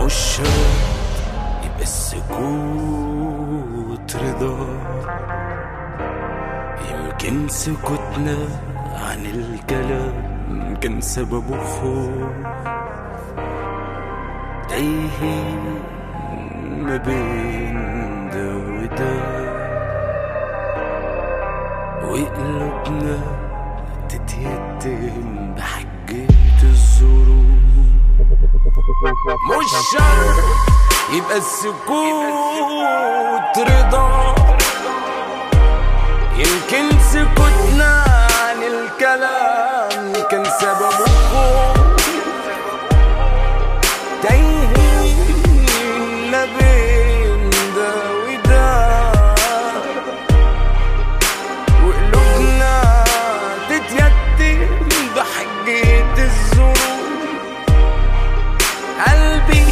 مش شرط يبقى السكوت رضا يمكن سكوتنا عن الكلام كان سببه خوف تايهين ما بين ده وده وقلوبنا تتيتم بحجة الظروف مش شرط يبقى السكوت رضا يمكن سكوتنا عن الكلام كان سببه خوف تايهين ما بين ده وده وقلوبنا تتيتم بحجة الظروف قلبي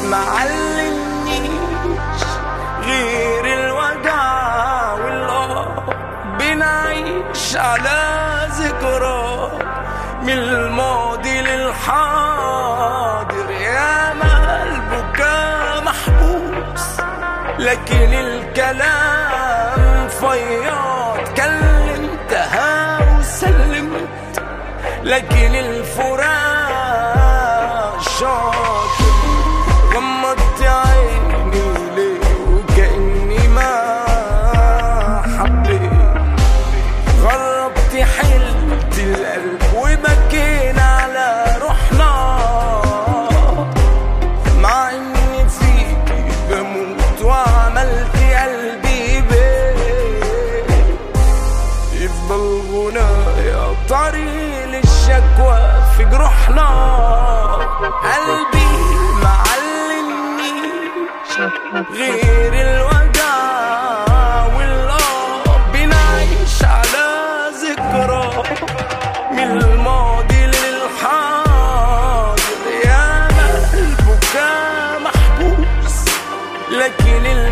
معلمنيش غير الوجع والآه بنعيش على ذكرى من الماضي للحاضر يا ما البكاء محبوس لكن الكلام فياض كلمتها وسلمت لكن الفراق شاطر غمضت عيني ليه وكأني ما حبيت غربت حلت القلب وبكينا على روحنا مع اني فيك بموت وعملت قلبي بيت يفضل غنايا طريق للشكوى في جروحنا قلبي معلمنيش غير الوجع والله بنعيش على ذكرى من الماضي للحاضر يا ما البكاء محبوس لكن